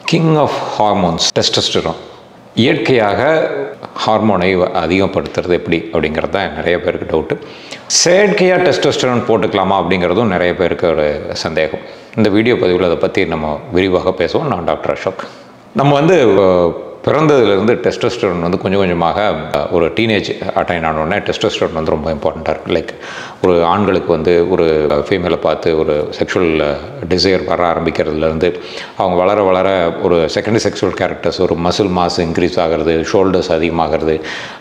King of hormones டெஸ்டஸ்டரான் இயற்கையாக ஹார்மோனை அதிகப்படுத்துறது எப்படி அப்படிங்கிறது தான் நிறைய பேருக்கு டவுட்டு செயற்கையாக டெஸ்டோஸ்டரான் போட்டுக்கலாமா அப்படிங்கிறதும் நிறைய பேருக்கு ஒரு சந்தேகம் இந்த வீடியோ பதிவில் அதை பற்றி நம்ம விரிவாக பேசுவோம் நான் டாக்டர் அசோக் நம்ம வந்து அஹ், பிறந்ததுலேருந்து டெஸ்டோஸ்டரோன் வந்து கொஞ்சம் கொஞ்சமாக அஹ், ஒரு டீனேஜ் அட்டைன் ஆனோடனே டெஸ்டோஸ்டரோன் வந்து ரொம்ப இம்பார்ட்டண்ட்டாக இருக்குது லைக் ஒரு ஆண்களுக்கு வந்து ஒரு ஃபீமேலை பார்த்து ஒரு செக்ஷுவல் டிசைர் வர ஆரம்பிக்கிறதுலேருந்து அவங்க வளர வளர ஒரு செகண்டரி செக்ஷுவல் கேரக்டர்ஸ் ஒரு மசில் மாஸ் இன்க்ரீஸ் ஆகிறது ஷோல்டர்ஸ் அதிகமாகிறது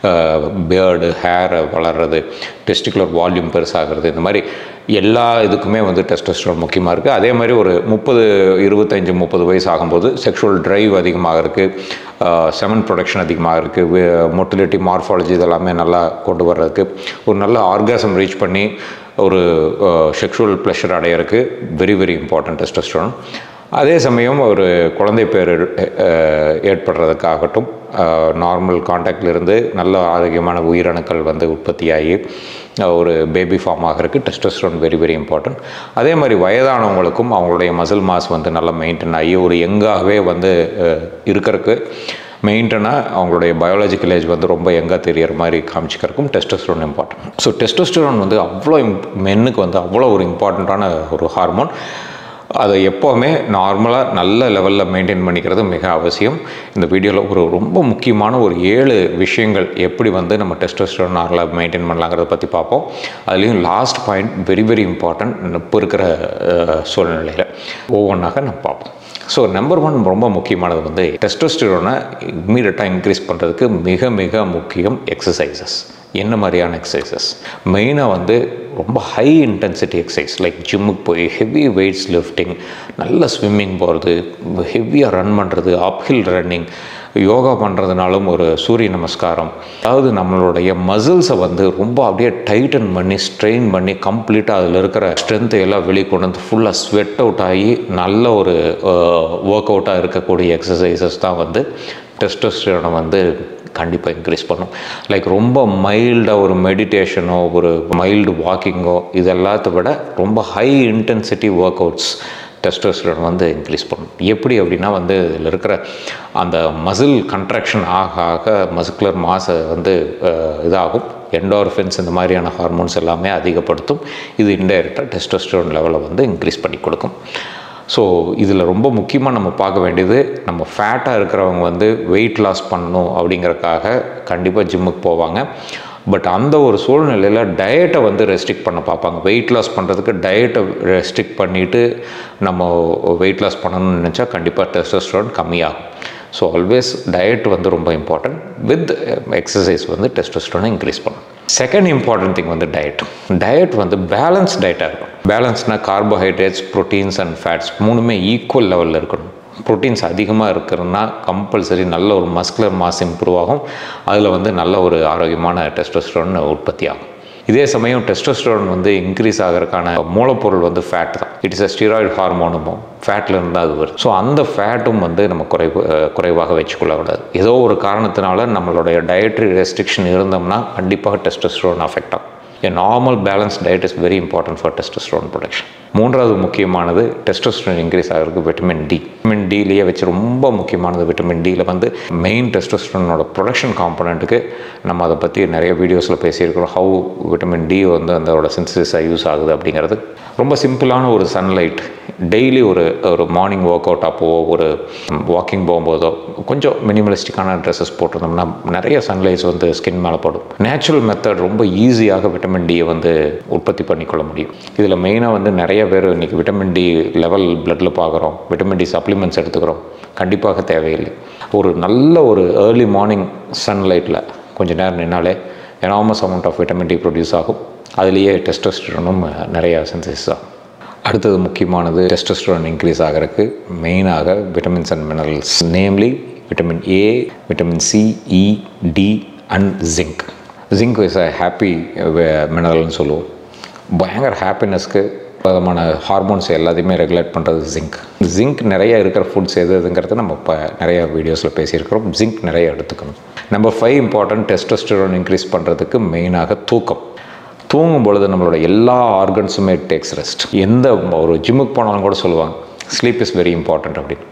பியர்டு ஹேர் வளர்றது டெஸ்டிகுலர் வால்யூம் பெருசாகிறது இந்த மாதிரி எல்லா இதுக்குமே வந்து டெஸ்டோஸ்டரோன் முக்கியமாக இருக்குது அதே மாதிரி ஒரு முப்பது இருபத்தஞ்சி முப்பது வயசு ஆகும்போது செக்ஷுவல் ட்ரைவ் அதிகமாக இருக்குது செமன் ப்ரொடக்ஷன் அதிகமாக இருக்குது மொட்டிலிட்டி மார்ஃபாலஜி இதெல்லாமே நல்லா கொண்டு வர்றதுக்கு ஒரு நல்ல ஆர்காசம் ரீச் பண்ணி ஒரு செக்ஷுவல் ப்ளஷர் அடையிறதுக்கு வெரி வெரி இம்பார்ட்டன்ட் டெஸ்டோஸ்டரோன் அதே சமயம் ஒரு குழந்தை பேர் அஹ், ஏற்படுறதுக்காகட்டும் நார்மல் காண்டாக்டில் இருந்து நல்ல ஆரோக்கியமான உயிரணுக்கள் வந்து உற்பத்தியாகி அஹ், ஒரு பேபி ஃபார்ம் ஆகிறதுக்கு டெஸ்டோஸ்டரோன் வெரி வெரி இம்பார்ட்டன்ட் அதே மாதிரி வயதானவங்களுக்கும் அவங்களுடைய மசில் மாஸ் வந்து நல்லா மெயின்டைன் ஆகி ஒரு யங்காகவே வந்து இருக்கிறதுக்கு மெயின்டனாக அவங்களுடைய பயாலஜிக்கல் ஏஜ் வந்து ரொம்ப எங்காக தெரியற மாதிரி காமிச்சிக்கிறதுக்கும் டெஸ்டோஸ்டரோன் இம்பார்ட்டன்ட் ஸோ டெஸ்டோஸ்டரோன் வந்து அவ்வளோ மென்னுக்கு வந்து அவ்வளோ ஒரு இம்பார்ட்டண்ட்டான ஒரு ஹார்மோன் அதை எப்போவுமே நார்மலாக நல்ல லெவலில் மெயின்டைன் பண்ணிக்கிறது மிக அவசியம் இந்த வீடியோவில் ஒரு ரொம்ப முக்கியமான ஒரு ஏழு விஷயங்கள் எப்படி வந்து நம்ம டெஸ்டோஸ்டரோன் நார்மலாக மெயின்டைன் பண்ணலாங்கிறத பற்றி பார்ப்போம் அதுலேயும் last point very very important இப்போ இருக்கிற அஹ், சூழ்நிலையில் ஒவ்வொன்றாக நம்ம பார்ப்போம் ஸோ நம்பர் ஒன் ரொம்ப முக்கியமானது வந்து டெஸ்டோஸ்டிரோனை இம்மீடியட்டாக இன்க்ரீஸ் பண்ணுறதுக்கு மிக மிக முக்கியம் எக்ஸசைசஸ் என்ன மாதிரியான எக்ஸசைசஸ் மெயினாக வந்து ரொம்ப ஹை இன்டென்சிட்டி எக்ஸசைஸ் லைக் ஜிம்முக்கு போய் ஹெவி வெயிட்ஸ் லிஃப்டிங் நல்ல ஸ்விம்மிங் போகிறது ஹெவியாக ரன் பண்ணுறது அப்ஹில் ரன்னிங் யோகா பண்ணுறதுனாலும் ஒரு சூரிய நமஸ்காரம் அதாவது நம்மளுடைய மசில்ஸை வந்து ரொம்ப அப்படியே டைட்டன் பண்ணி ஸ்ட்ரெயின் பண்ணி கம்ப்ளீட்டாக அதில் இருக்கிற ஸ்ட்ரென்த்தை எல்லாம் வெளியே கொண்டு வந்து ஃபுல்லாக ஸ்வெட் அவுட் ஆகி நல்ல ஒரு ஒர்க் அவுட்டாக இருக்கக்கூடிய எக்ஸசைசஸ் தான் வந்து டெஸ்டோஸ்டிரோனை வந்து கண்டிப்பாக இன்க்ரீஸ் பண்ணும் லைக் ரொம்ப மைல்டாக ஒரு மெடிடேஷனோ ஒரு மைல்டு வாக்கிங்கோ இது எல்லாத்த விட ரொம்ப high intensity workouts testosterone வந்து இன்க்ரீஸ் பண்ணும் எப்படி அப்படின்னா வந்து இதில் இருக்கிற அந்த மசில் கன்ட்ராக்ஷன் ஆக ஆக மஸ்குலர் மாஸை வந்து அஹ், இதாகும் என்டார்ஃபின்ஸ் இந்த மாதிரியான ஹார்மோன்ஸ் எல்லாமே அதிகப்படுத்தும் இது இன்டைரக்டாக டெஸ்டோஸ்டரோன் லெவலை வந்து இன்க்ரீஸ் பண்ணி கொடுக்கும் ஸோ இதில் ரொம்ப முக்கியமாக நம்ம பார்க்க வேண்டியது நம்ம ஃபேட்டாக இருக்கிறவங்க வந்து வெயிட் லாஸ் பண்ணணும் அப்படிங்கறக்காக கண்டிப்பாக ஜிம்முக்கு போவாங்க பட் அந்த ஒரு சூழ்நிலையில் டயட்டை வந்து ரெஸ்ட்ரிக்ட் பண்ண பார்ப்பாங்க வெயிட் லாஸ் பண்ணுறதுக்கு டயட்டை ரெஸ்ட்ரிக்ட் பண்ணிவிட்டு நம்ம வெயிட் லாஸ் பண்ணணும்னு நினச்சா கண்டிப்பாக டெஸ்டோஸ்டரோன் கம்மியாகும் ஸோ ஆல்வேஸ் டயட் வந்து ரொம்ப இம்பார்ட்டன்ட் வித் எக்ஸசைஸ் வந்து டெஸ்டோஸ்டரோனை இன்க்ரீஸ் பண்ணும் செகண்ட் இம்பார்ட்டன்ட் திங் வந்து டயட் டயட் வந்து பேலன்ஸ் டயட்டாக இருக்கும் பேலன்ஸ்னால் கார்போஹைட்ரேட்ஸ் ப்ரோட்டீன்ஸ் அண்ட் ஃபேட்ஸ் மூணுமே ஈக்குவல் லெவலில் இருக்கணும் ப்ரோட்டீன்ஸ் அதிகமாக இருக்கிறதுனா கம்பல்சரி நல்ல ஒரு மஸ்குலர் மாஸ் இம்ப்ரூவ் ஆகும் அதில் வந்து நல்ல ஒரு ஆரோக்கியமான டெஸ்டோஸ்டரோன் உற்பத்தி ஆகும் இதே சமயம் டெஸ்டோஸ்டரோன் வந்து இன்க்ரீஸ் ஆகிறதுக்கான மூலப்பொருள் வந்து ஃபேட் தான் இட் இஸ் அ ஸ்டீராய்டு ஹார்மோனுமோ ஃபேட்டில் இருந்தால் அது வரும் ஸோ அந்த ஃபேட்டும் வந்து நம்ம குறைவு அஹ், குறைவாக வச்சுக்கொள்ளக்கூடாது ஏதோ ஒரு காரணத்தினால நம்மளுடைய டயட்ரி ரெஸ்ட்ரிக்ஷன் இருந்தோம்னா கண்டிப்பாக டெஸ்டோஸ்டரோன் அஃபெக்ட் ஆகும் A normal balanced diet is very important for testosterone production. மூன்றாவது முக்கியமானது டெஸ்டோஸ்டரோன் இன்க்ரீஸ் ஆகிறதுக்கு விட்டமின் டி விட்டமின் டிலேயே வச்சு ரொம்ப முக்கியமானது விட்டமின் டியில் வந்து மெயின் டெஸ்டோஸ்டரோனோட ப்ரொடக்ஷன் காம்பனண்ட்டுக்கு நம்ம அதை பற்றி நிறைய வீடியோஸில் பேசியிருக்கிறோம் ஹவு விட்டமின் டி வந்து அதோட சின்சஸாக யூஸ் ஆகுது அப்படிங்கிறது ரொம்ப சிம்பிளான ஒரு சன்லைட் டெய்லி ஒரு ஒரு மார்னிங் ஒர்க் அவுட் அப்போவோ ஒரு வாக்கிங் போகும்போதோ கொஞ்சம் மினிமலிஸ்டிக்கான ட்ரெஸ்ஸஸ் போட்டிருந்தோம்னா நிறைய சன்லைட்ஸ் வந்து ஸ்கின் மேலே படும் நேச்சுரல் மெத்தட் ரொம்ப ஈஸியாக விட்டமின் டியை வந்து உற்பத்தி பண்ணிக்கொள்ள முடியும் இதில் மெயினாக வந்து நிறைய பேர் இன்றைக்கி விட்டமின் டி லெவல் பிளட்டில் பார்க்குறோம் விட்டமின் டி சப்ளிமெண்ட்ஸ் எடுத்துக்கிறோம் கண்டிப்பாக தேவையில்லை ஒரு நல்ல ஒரு ஏர்லி மார்னிங் சன்லைட்டில் கொஞ்ச நேரம் நின்னாலே enormous amount of vitamin D produce ஆகும் அதுலேயே டெஸ்டோஸ்டரோனும் நிறையா சிந்தசிஸ் ஆகும் அடுத்தது முக்கியமானது டெஸ்டோஸ்டரோன் இன்க்ரீஸ் ஆகிறதுக்கு மெயினாக vitamins and minerals namely vitamin A vitamin C E D and zinc zinc is a happy மினரல்னு சொல்லுவோம் பயங்கர ஹாப்பினஸ்க்கு விதமான ஹார்மோன்ஸ் எல்லாத்தையுமே ரெகுலேட் பண்ணுறது ஜிங்க் ஜிங்க் நிறைய இருக்கிற ஃபுட்ஸ் எது எதுங்கிறது நம்ம இப்போ நிறைய வீடியோஸில் பேசியிருக்கிறோம் ஜிங்க் நிறைய எடுத்துக்கணும் number five important testosterone increase பண்ணுறதுக்கு மெயினாக தூக்கம் தூங்கும் பொழுது நம்மளோட எல்லா ஆர்கன்ஸுமே டேக்ஸ் ரெஸ்ட் எந்த ஒரு ஜிம்முக்கு போனாலும் கூட சொல்லுவாங்க ஸ்லீப் இஸ் வெரி இம்பார்ட்டன்ட் அப்படின்னு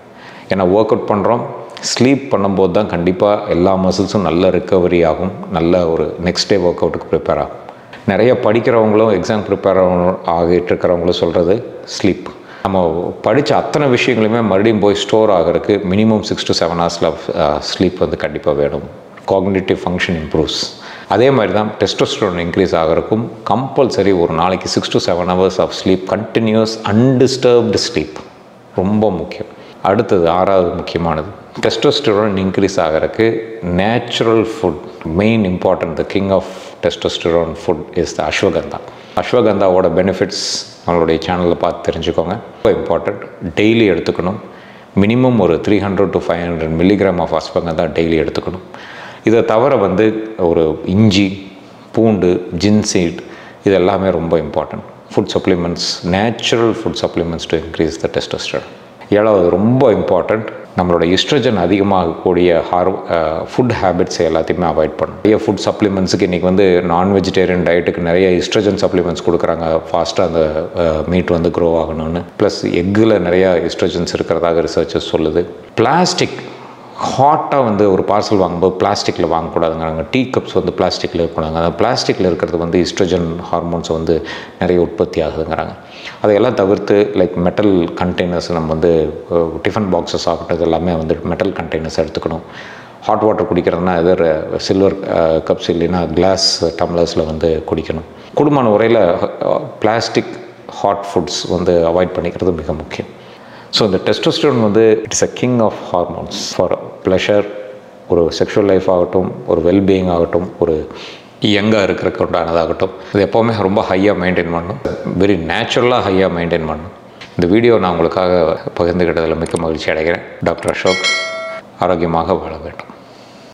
ஏன்னா ஒர்க் அவுட் பண்ணுறோம் ஸ்லீப் பண்ணும்போது தான் கண்டிப்பாக எல்லா மசில்ஸும் நல்ல ரிக்கவரி ஆகும் நல்ல ஒரு நெக்ஸ்ட் டே ஒர்க் அவுட்டுக்கு ப்ரிப்பேர் ஆகும் நிறைய படிக்கிறவங்களும் எக்ஸாம் ப்ரிப்பேர் ஆகிட்டு இருக்கிறவங்களும் சொல்கிறது ஸ்லீப் நம்ம படித்த அத்தனை விஷயங்களுமே மறுபடியும் போய் ஸ்டோர் ஆகிறதுக்கு மினிமம் சிக்ஸ் டு செவன் ஹவர்ஸில் ஸ்லீப் வந்து கண்டிப்பாக வேணும் காக்னிட்டிவ் ஃபங்க்ஷன் இம்ப்ரூவ்ஸ் அதே மாதிரி தான் டெஸ்டோஸ்டரோன் இன்க்ரீஸ் ஆகிறதுக்கும் கம்பல்சரி ஒரு நாளைக்கு six to seven hours of sleep continuous undisturbed sleep ரொம்ப முக்கியம் அடுத்தது ஆறாவது முக்கியமானது டெஸ்டோஸ்டரோன் இன்க்ரீஸ் ஆகிறதுக்கு natural food main important the king of testosterone food is the ashwagandha அஸ்வகந்தாவோட பெனிஃபிட்ஸ் நம்மளுடைய சேனலில் பார்த்து தெரிஞ்சுக்கோங்க ரொம்ப இம்பார்ட்டண்ட் டெய்லி எடுத்துக்கணும் மினிமம் ஒரு three hundred to five hundred milligram of ashwagandha daily எடுத்துக்கணும் இதை தவிர வந்து ஒரு இஞ்சி பூண்டு ஜின்சீட் இது எல்லாமே ரொம்ப important food supplements natural food supplements to increase the testosterone ஏழாவது ரொம்ப இம்பார்ட்டண்ட் நம்மளோட இஸ்ட்ரஜன் அதிகமாகக்கூடிய ஹார் ஃபுட் ஹேபிட்ஸ் எல்லாத்தையுமே அவாய்ட் பண்ணணும் நிறைய ஃபுட் சப்ளிமெண்ட்ஸுக்கு இன்றைக்கி வந்து நான் வெஜிடேரியன் டயட்டுக்கு நிறைய இஸ்ட்ரஜன் சப்ளிமெண்ட்ஸ் கொடுக்குறாங்க ஃபாஸ்ட்டாக அந்த மீட் வந்து க்ரோ ஆகணும்னு ப்ளஸ் எக்கில் நிறையா இஸ்ட்ரஜன்ஸ் இருக்கிறதாக ரிசர்ச்சஸ் சொல்லுது பிளாஸ்டிக் ஹாட்டாக வந்து ஒரு பார்சல் வாங்கும்போது பிளாஸ்டிக்கில் வாங்கக்கூடாதுங்கிறாங்க டீ கப்ஸ் வந்து பிளாஸ்டிக்கில் இருக்கக்கூடாது அந்த பிளாஸ்டிக்கில் இருக்கிறது வந்து இஸ்ட்ரஜன் ஹார்மோன்ஸ் வந்து நிறைய உற்பத்தி ஆகுதுங்கிறாங்க அதையெல்லாம் தவிர்த்து லைக் மெட்டல் கண்டெய்னர்ஸ் நம்ம வந்து டிஃபன் பாக்ஸஸ் ஆகட்டும் எல்லாமே வந்து மெட்டல் கண்டெய்னர்ஸ் எடுத்துக்கணும் ஹாட் வாட்டர் குடிக்கிறதுனா எதர் சில்வர் கப்ஸ் இல்லைன்னா கிளாஸ் டம்ளர்ஸில் வந்து குடிக்கணும் குடும்பமான உரையில் பிளாஸ்டிக் ஹாட் ஃபுட்ஸ் வந்து அவாய்ட் பண்ணிக்கிறது மிக முக்கியம் ஸோ இந்த டெஸ்டோஸ்டரோன் வந்து it's a king of hormones for pleasure ஒரு செக்ஷுவல் லைஃப் ஆகட்டும் ஒரு வெல்பீயிங் ஆகட்டும் ஒரு யங்காக இருக்கிறக்கு உண்டானதாகட்டும் இது எப்போவுமே ரொம்ப ஹையாக மெயின்டைன் பண்ணணும் வெரி நேச்சுரலாக ஹையாக மெயின்டைன் பண்ணணும் இந்த வீடியோ நான் உங்களுக்காக பகிர்ந்துக்கிட்டதில் மிக்க மகிழ்ச்சி அடைகிறேன் டாக்டர் அசோக் ஆரோக்கியமாக வாழ வேண்டும்